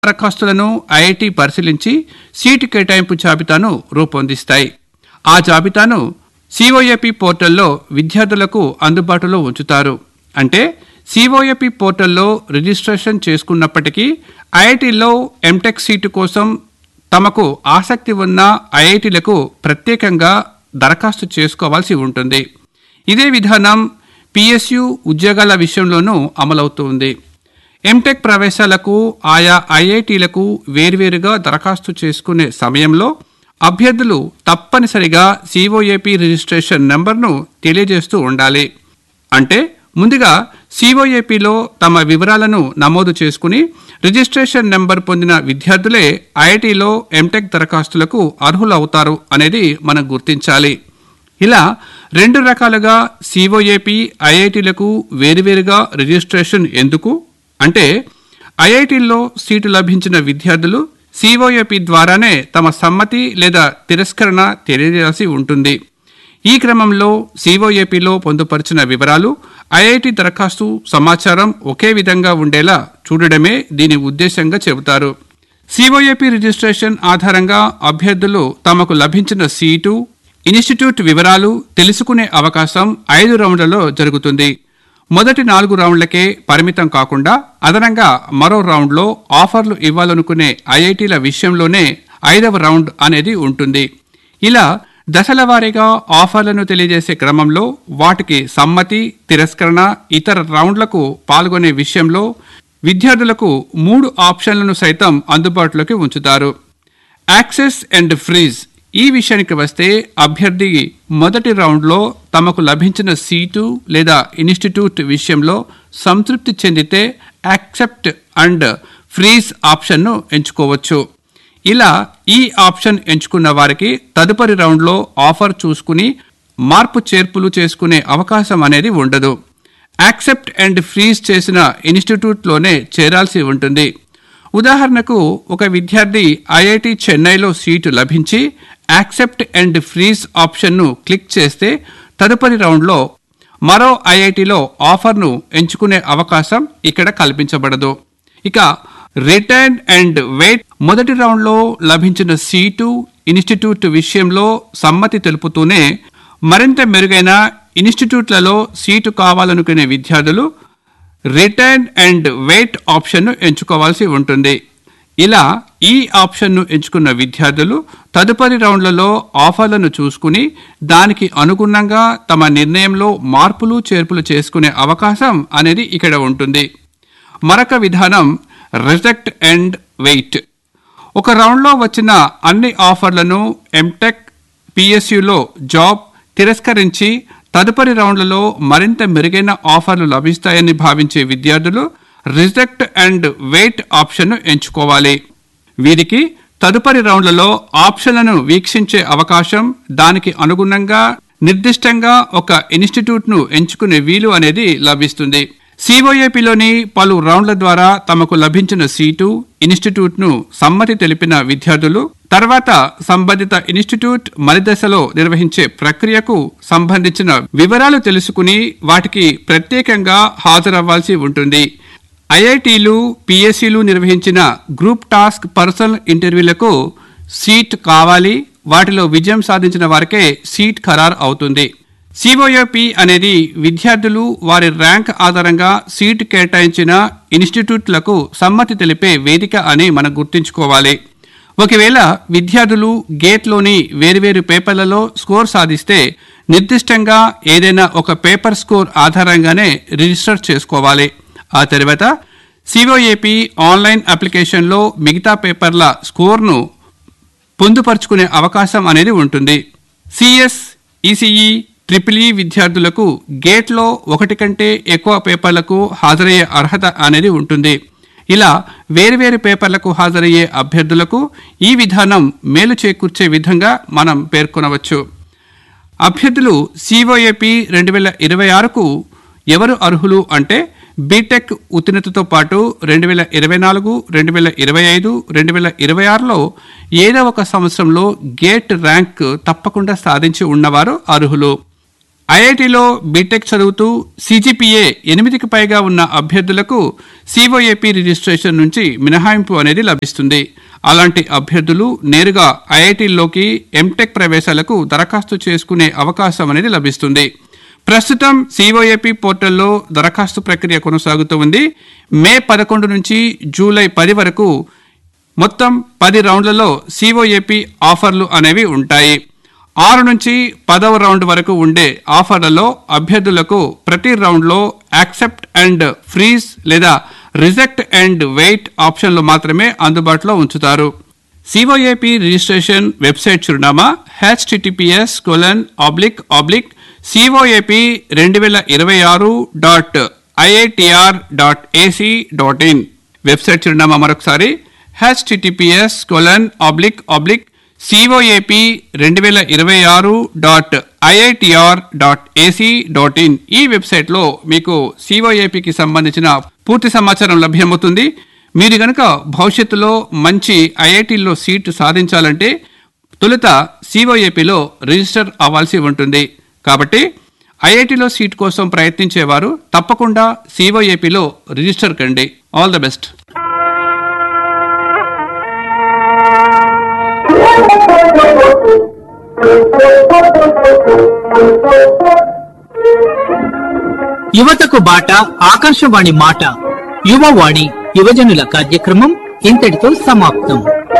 దరఖాస్తులను ఐఐటి పరిశీలించి సీటు కేటాయింపు జాబితాను రూపొందిస్తాయి ఆ జాబితాను సిఓఏపి పోర్టల్లో విద్యార్థులకు అందుబాటులో ఉంచుతారు అంటే సిఓఏపి పోర్టల్లో రిజిస్ట్రేషన్ చేసుకున్నప్పటికీ ఐఐటిలో ఎంటెక్ సీటు కోసం తమకు ఆసక్తి ఉన్న ఐఐటిలకు ప్రత్యేకంగా దరఖాస్తు చేసుకోవాల్సి ఉంటుంది ఇదే విధానం పిఎస్యు ఉద్యోగాల విషయంలోనూ అమలవుతుంది ఎంటెక్ ప్రవేశాలకు ఆయా ఐఐటీలకు వేర్వేరుగా దరఖాస్తు చేసుకునే సమయంలో అభ్యర్థులు తప్పనిసరిగా సిఓఏపి రిజిస్ట్రేషన్ నెంబర్ను తెలియజేస్తూ ఉండాలి అంటే ముందుగా సిఓఏపిలో తమ వివరాలను నమోదు చేసుకుని రిజిస్ట్రేషన్ నెంబర్ పొందిన విద్యార్థులే ఐఐటిలో ఎంటెక్ దరఖాస్తులకు అర్హులవుతారు అనేది మనం గుర్తించాలి ఇలా రెండు రకాలుగా సిఓఏపి ఐఐటీలకు వేరువేరుగా రిజిస్ట్రేషన్ ఎందుకు అంటే ఐఐటీల్లో సీటు లభించిన విద్యార్థులు సిఓఏపి ద్వారానే తమ సమ్మతి లేదా తిరస్కరణ తెలియజేయాల్సి ఉంటుంది ఈ క్రమంలో సిఓఏపిలో పొందుపరిచిన వివరాలు ఐఐటి దరఖాస్తు సమాచారం ఒకే విధంగా ఉండేలా చూడడమే దీని ఉద్దేశంగా చెబుతారు సిఓఏపి రిజిస్ట్రేషన్ ఆధారంగా అభ్యర్థులు తమకు లభించిన సీటు ఇన్స్టిట్యూట్ వివరాలు తెలుసుకునే అవకాశం ఐదు రౌండ్లలో జరుగుతుంది మొదటి నాలుగు రౌండ్లకే పరిమితం కాకుండా అదనంగా మరో రౌండ్లో ఆఫర్లు ఇవ్వాలనుకునే ఐఐటీల విషయంలోనే ఐదవ రౌండ్ అనేది ఉంటుంది ఇలా దశల వారీగా ఆఫర్లను తెలియజేసే క్రమంలో వాటికి సమ్మతి తిరస్కరణ ఇతర రౌండ్లకు పాల్గొనే విషయంలో విద్యార్థులకు మూడు ఆప్షన్లను సైతం అందుబాటులోకి ఉంచుతారు యాక్సెస్ అండ్ ఫ్రీజ్ ఈ విషయానికి వస్తే అభ్యర్థి మొదటి రౌండ్లో తమకు లభించిన సీటు లేదా ఇన్స్టిట్యూట్ విషయంలో సంతృప్తి చెందితే యాక్సెప్ట్ అండ్ ఫ్రీజ్ ఆప్షన్ను ఎంచుకోవచ్చు ఇలా ఈ ఆప్షన్ ఎంచుకున్న వారికి తదుపరి రౌండ్లో ఆఫర్ చూసుకుని మార్పు చేర్పులు చేసుకునే అవకాశం అనేది ఉండదు యాక్సెప్ట్ అండ్ ఫ్రీజ్ చేసిన ఇన్స్టిట్యూట్లోనే చేరాల్సి ఉంటుంది ఉదాహరణకు ఒక విద్యార్థి ఐఐటి చెన్నైలో సీటు లభించి యాక్సెప్ట్ అండ్ ఫ్రీజ్ ఆప్షన్ను క్లిక్ చేస్తే తదుపరి రౌండ్లో మరో ఐఐటిలో ఆఫర్ను ఎంచుకునే అవకాశం ఇక్కడ కల్పించబడదు ఇక రిటర్న్ అండ్ వెయిట్ మొదటి రౌండ్లో లభించిన సీటు ఇన్స్టిట్యూట్ విషయంలో సమ్మతి తెలుపుతూనే మరింత మెరుగైన ఇన్స్టిట్యూట్లలో సీటు కావాలనుకునే విద్యార్థులు రిటర్న్ అండ్ వెయిట్ ఆప్షన్ను ఎంచుకోవాల్సి ఉంటుంది ఇలా ఈ ఆప్షన్ను ఎంచుకున్న విద్యార్థులు తదుపరి రౌండ్లలో ఆఫర్లను చూసుకుని దానికి అనుగుణంగా తమ నిర్ణయంలో మార్పులు చేర్పులు చేసుకునే అవకాశం అనేది ఇక్కడ ఉంటుంది మరొక విధానం రిజెక్ట్ అండ్ వెయిట్ ఒక రౌండ్లో వచ్చిన అన్ని ఆఫర్లను ఎంటెక్ పిఎస్యులో జాబ్ తిరస్కరించి తదుపరి రౌండ్లలో మరింత మెరుగైన ఆఫర్లు లభిస్తాయని భావించే విద్యార్థులు రిజెక్ట్ అండ్ వెయిట్ ఆప్షన్ను ఎంచుకోవాలి వీరికి తదుపరి రౌండ్లలో ఆప్షన్లను వీక్షించే అవకాశం దానికి అనుగుణంగా నిర్దిష్టంగా ఒక ఇన్స్టిట్యూట్ను ఎంచుకునే వీలు అనేది లభిస్తుంది సిఓఏపిలోని పలు రౌండ్ల ద్వారా తమకు లభించిన సీటు ఇన్స్టిట్యూట్ను సమ్మతి తెలిపిన విద్యార్థులు తర్వాత సంబంధిత ఇన్స్టిట్యూట్ మరిదశలో నిర్వహించే ప్రక్రియకు సంబంధించిన వివరాలు తెలుసుకుని వాటికి ప్రత్యేకంగా హాజరవ్వాల్సి ఉంటుంది ఐఐటీలు పిఎస్సీలు నిర్వహించిన గ్రూప్ టాస్క్ పర్సనల్ ఇంటర్వ్యూలకు సీట్ కావాలి వాటిలో విజయం సాధించిన వారికే సీట్ ఖరారు అవుతుంది సిఓఏపి అనేది విద్యార్థులు వారి ర్యాంక్ ఆధారంగా సీటు కేటాయించిన ఇన్స్టిట్యూట్లకు సమ్మతి తెలిపే వేదిక అని మనం గుర్తుంచుకోవాలి ఒకవేళ విద్యార్థులు గేట్లోని వేర్వేరు పేపర్లలో స్కోర్ సాధిస్తే నిర్దిష్టంగా ఏదైనా ఒక పేపర్ స్కోర్ ఆధారంగానే రిజిస్టర్ చేసుకోవాలి ఆ తర్వాత సిఓఏపి ఆన్లైన్ అప్లికేషన్లో మిగతా పేపర్ల స్కోర్ను పొందుపరుచుకునే అవకాశం అనేది ఉంటుంది సిఎస్ ఈసీఈ ట్రిపుల్ ఈ విద్యార్థులకు గేట్లో ఒకటి కంటే ఎక్కువ పేపర్లకు హాజరయ్యే అర్హత అనేది ఉంటుంది ఇలా వేరువేరు పేపర్లకు హాజరయ్యే అభ్యర్థులకు ఈ విధానం మేలు చేకూర్చే విధంగా మనం పేర్కొనవచ్చు అభ్యర్థులు సిఓఏపి రెండు వేల ఇరవై ఆరుకు ఎవరు అర్హులు అంటే బీటెక్ ఉత్తీర్ణతతో పాటు రెండు వేల ఇరవై నాలుగు రెండు వేల ఇరవై ఐదు రెండు వేల ఇరవై ఆరులో ఏదో ఒక సంవత్సరంలో గేట్ ర్యాంక్ తప్పకుండా సాధించి ఉన్నవారు అర్హులు ఐఐటిలో బీటెక్ చదువుతూ సిజిపిఏ ఎనిమిదికి పైగా ఉన్న అభ్యర్థులకు సిఓఏపి రిజిస్ట్రేషన్ నుంచి మినహాయింపు అనేది లభిస్తుంది అలాంటి అభ్యర్థులు నేరుగా ఐఐటిల్లోకి ఎంటెక్ ప్రవేశాలకు దరఖాస్తు చేసుకునే అవకాశం అనేది లభిస్తుంది ప్రస్తుతం సిఓఏపి పోర్టల్లో దరఖాస్తు ప్రక్రియ కొనసాగుతూ ఉంది మే పదకొండు నుంచి జూలై పది వరకు మొత్తం పది రౌండ్లలో సిఓఏపి ఆఫర్లు అనేవి ఉంటాయి ఆరు నుంచి పదవ రౌండ్ వరకు ఉండే ఆఫర్లలో అభ్యర్థులకు ప్రతి రౌండ్లో యాక్సెప్ట్ అండ్ ఫ్రీజ్ లేదా రిజెక్ట్ అండ్ వెయిట్ ఆప్షన్లు మాత్రమే అందుబాటులో ఉంచుతారు సిఓఏపి రిజిస్ట్రేషన్ వెబ్సైట్ చిరునామా HTTPS colon oblique oblique COAP రెండు వేల ఇరవై ఆరు dot IITR dot AC dot in website చిరునామా మరొకసారి HTTPS colon oblique oblique COAP రెండు వేల ఇరవై ఆరు dot IITR dot AC dot in ఈ వెబ్సైట్లో మీకు సిఓఏపికి సంబంధించిన పూర్తి సమాచారం లభ్యమవుతుంది మీరు గనక భవిష్యత్తులో మంచి ఐఐటీల్లో సీటు సాధించాలంటే తొలుత సిఓఏపిలో రిజిస్టర్ అవ్వాల్సి ఉంటుంది కాబట్టి ఐఐటిలో సీట్ కోసం ప్రయత్నించేవారు తప్పకుండా సిఓఏపిలో రిజిస్టర్ కండి ఆల్ ద బెస్ట్ యువతకు బాట ఆకాశవాణి మాట యువవాణి యువజనుల కార్యక్రమం ఇంతటితో సమాప్తం